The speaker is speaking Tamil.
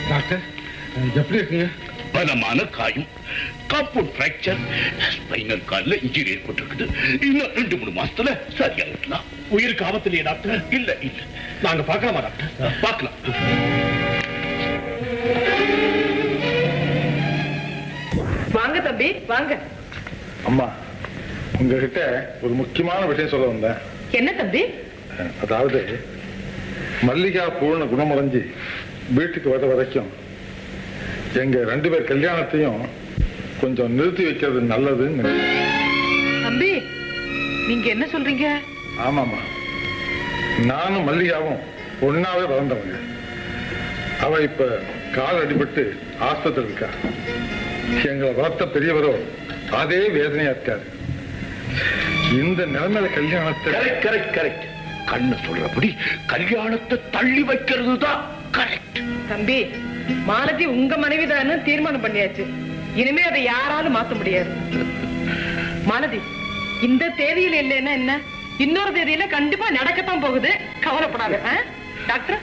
டாக்டர் எப்படி இருக்குங்க பலமான காயம் காப்போட் பிராக்சர் ஸ்பைனல் கால்ல இன்ஜுரி ஏற்பட்டிருக்குது இன்னும் ரெண்டு மூணு மாசத்துல சரியாயிடலாம் உயிருக்கு ஆபத்து இல்லையா டாக்டர் இல்ல இல்ல நாங்க பார்க்கலாமா டாக்டர் பார்க்கலாம் வாங்க தம்பி வாங்க அம்மா உங்ககிட்ட ஒரு முக்கியமான விஷயம் சொல்ல வந்தேன் என்ன தம்பி அதாவது மல்லிகா பூர்ண குணமடைஞ்சு வீட்டுக்கு வர வரைக்கும் எங்க ரெண்டு பேர் கல்யாணத்தையும் கொஞ்சம் நிறுத்தி வைக்கிறது நல்லதுன்னு நினைக்கிறேன். தம்பி நீங்க என்ன சொல்றீங்க ஆமாம்மா நானும் மல்லிகாவும் ஒன்னாவே வளர்ந்தவங்க அவ இப்ப கால் அடிபட்டு ஆஸ்பத்திரி இருக்கா எங்களை வளர்த்த பெரியவரோ அதே வேதனையா இருக்காரு இந்த நிலைமையில கல்யாணத்தை கரெக்ட் கரெக்ட் கரெக்ட் கண்ணு சொல்றபடி கல்யாணத்தை தள்ளி வைக்கிறது தான் கரெக்ட் தம்பி மாலதி உங்க மனைவிதான்னு தீர்மானம் பண்ணியாச்சு இனிமே அதை யாராலும் மாத்த முடியாது மாலதி இந்த தேதியில இல்லைன்னா என்ன இன்னொரு தேதியில கண்டிப்பா நடக்கத்தான் போகுது கவலைப்படாத ஆ? டாக்டர்